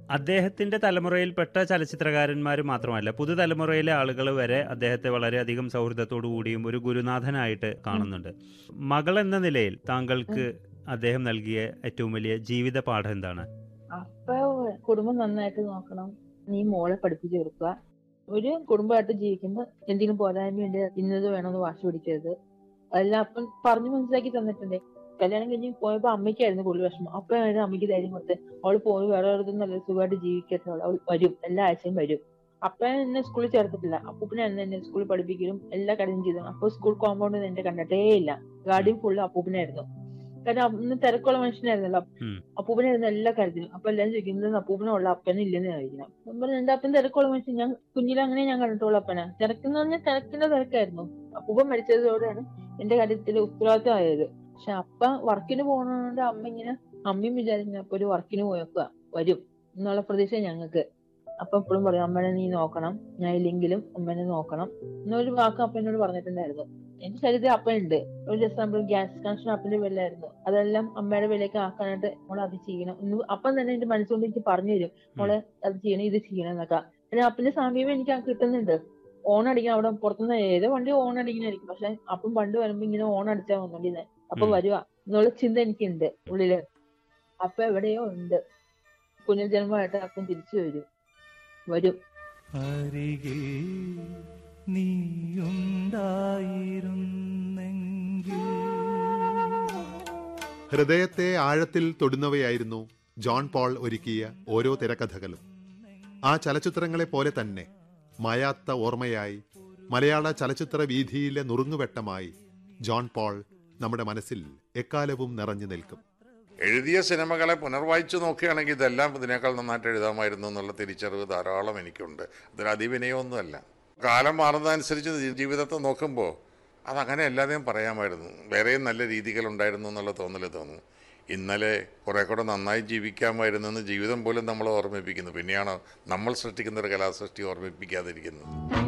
അദ്ദേഹത്തിന്റെ തലമുറയിൽപ്പെട്ട ചലച്ചിത്രകാരന്മാർ മാത്രമല്ല പുതുതലമുറയിലെ ആളുകൾ വരെ അദ്ദേഹത്തെ വളരെയധികം സൗഹൃദത്തോടു കൂടിയും ഒരു ഗുരുനാഥനായിട്ട് കാണുന്നുണ്ട് മകൾ എന്ന നിലയിൽ താങ്കൾക്ക് അദ്ദേഹം നൽകിയ ഏറ്റവും വലിയ ജീവിത പാഠം എന്താണ് അപ്പൊ കുടുംബം നന്നായിട്ട് നോക്കണം നീ മോളെ പഠിപ്പിച്ചു കൊടുക്കുക ഒരു കുടുംബമായിട്ട് ജീവിക്കുമ്പോ എന്തെങ്കിലും പോരായ്മയുണ്ട് ഇന്നത് വേണമെന്ന് വാശി പിടിക്കരുത് അതെല്ലാം അപ്പം പറഞ്ഞു മനസ്സിലാക്കി തന്നിട്ടുണ്ട് കല്യാണം കഴിഞ്ഞ് പോയപ്പോ അമ്മയ്ക്കായിരുന്നു കൂടുതൽ വിഷമം അപ്പഴായിരുന്നു അമ്മയ്ക്ക് ധൈര്യം കൊടുത്ത് അവള് പോയി വേറെ ഒരിടത്തും നല്ല സുഖമായിട്ട് ജീവിക്കട്ടെ അവൾ വരും എല്ലാ ആഴ്ചയും വരും അപ്പ എന്നെ സ്കൂളിൽ ചേർത്തിട്ടില്ല അപ്പൂപ്പനായിരുന്നു എന്നെ സ്കൂളിൽ പഠിപ്പിക്കലും എല്ലാ കാര്യവും ചെയ്തു അപ്പൊ സ്കൂൾ കോമ്പൗണ്ടിൽ എന്നെ കണ്ടിട്ടേ ഇല്ല ഗാർഡിയൻ ഫുള്ള് അപ്പൂപ്പനായിരുന്നു കാരണം അന്ന് തിരക്കുള്ള മനുഷ്യനായിരുന്നല്ലോ ഉം. അപ്പൂപ്പനായിരുന്നു എല്ലാ കാര്യത്തിലും അപ്പൊ എല്ലാരും ചോദിക്കുന്നത് അപ്പൂപ്പനുള്ള അപ്പനെ ഇല്ലെന്ന് ചോദിക്കണം ഞാൻ പറഞ്ഞു എന്റെ അപ്പൻ തിരക്കുള്ള മനുഷ്യൻ ഞാൻ കുഞ്ഞിലെ അങ്ങനെ ഞാൻ കണ്ടിട്ടുള്ള അപ്പനെ തിരക്കെന്ന് പറഞ്ഞാൽ തിരക്കിന്റെ തിരക്കായിരുന്നു അപ്പൂപ്പൻ മരിച്ചതോടെയാണ് എന്റെ കാര്യത്തിൽ ഉത്തരവാദിത്വം ആയത് പക്ഷെ അപ്പ വർക്കിന് പോകണോണ്ട് അമ്മ ഇങ്ങനെ അമ്മയും വിചാരിക്കുന്ന അപ്പൊ ഒരു വർക്കിന് പോയേക്കുക വരും എന്നുള്ള പ്രതീക്ഷ ഞങ്ങൾക്ക് അപ്പൊ എപ്പോഴും പറയും അമ്മനെ നീ നോക്കണം ഞാൻ ഇല്ലെങ്കിലും അമ്മനെ നോക്കണം എന്നൊരു വാക്ക് അപ്പനോട് പറഞ്ഞിട്ടുണ്ടായിരുന്നു എന്റെ ശരീരത്തിൽ അപ്പനുണ്ട് ഒരു ദിവസം നമ്മൾ ഗ്യാസ് കണക്ഷൻ അപ്പന്റെ പേരിലായിരുന്നു അതെല്ലാം അമ്മയുടെ പേരിലേക്ക് ആക്കാനായിട്ട് മോളെ അത് ചെയ്യണം എന്ന് അപ്പം തന്നെ എന്റെ മനസ്സുകൊണ്ട് എനിക്ക് പറഞ്ഞു തരും മോളെ അത് ചെയ്യണം ഇത് ചെയ്യണം എന്നൊക്കെ പിന്നെ അപ്പന്റെ സമീപം എനിക്ക് ആ കിട്ടുന്നുണ്ട് ഓൺ അടിക്കാൻ അവിടെ പുറത്തുനിന്ന് ഏതോ വണ്ടി ഓൺ അടിക്കണായിരിക്കും പക്ഷെ അപ്പം പണ്ട് വരുമ്പോ ഇങ്ങനെ ഓൺ അടിച്ചാൽ വന്നോണ്ടിരുന്നെ അപ്പൊ ഉം. വരുക എന്നുള്ള ചിന്ത എനിക്കുണ്ട് ഉള്ളില് അപ്പൊ എവിടെയോ ഉണ്ട് പുനർജന്മമായിട്ട് അപ്പം തിരിച്ചു വരും വരും അരികിൽ നീയുണ്ടായിരുന്നെങ്കിൽ ഹൃദയത്തെ ആഴത്തിൽ തൊടുന്നവയായിരുന്നു ജോൺ പോൾ ഒരുക്കിയ ഓരോ തിരക്കഥകളും ആ ചലച്ചിത്രങ്ങളെ പോലെ തന്നെ മായാത്ത ഓർമ്മയായി മലയാള ചലച്ചിത്ര വീഥിയിലെ നുറുങ്ങുവെട്ടമായി ജോൺ പോൾ നമ്മുടെ മനസ്സിൽ എക്കാലവും നിറഞ്ഞു നിൽക്കും എഴുതിയ സിനിമകളെ പുനർവായിച്ചു നോക്കുകയാണെങ്കിൽ ഇതെല്ലാം ഇതിനേക്കാൾ നന്നായിട്ട് എഴുതാമായിരുന്നു എന്നുള്ള തിരിച്ചറിവ് ധാരാളം എനിക്കുണ്ട് അതിൽ അതിവിനയമൊന്നുമല്ല കാലം മാറുന്നതനുസരിച്ച് ജീവിതത്തെ നോക്കുമ്പോൾ അതങ്ങനെ എല്ലാതെയും പറയാമായിരുന്നു വേറെയും നല്ല രീതികളുണ്ടായിരുന്നു എന്നുള്ള തോന്നൽ തോന്നുന്നു ഇന്നലെ കുറെ കൂടെ നന്നായി ജീവിക്കാമായിരുന്നു എന്ന് ജീവിതം പോലും നമ്മളെ ഓർമ്മിപ്പിക്കുന്നു പിന്നെയാണ് നമ്മൾ സൃഷ്ടിക്കുന്ന ഒരു കലാസൃഷ്ടി ഓർമ്മിപ്പിക്കാതിരിക്കുന്നത്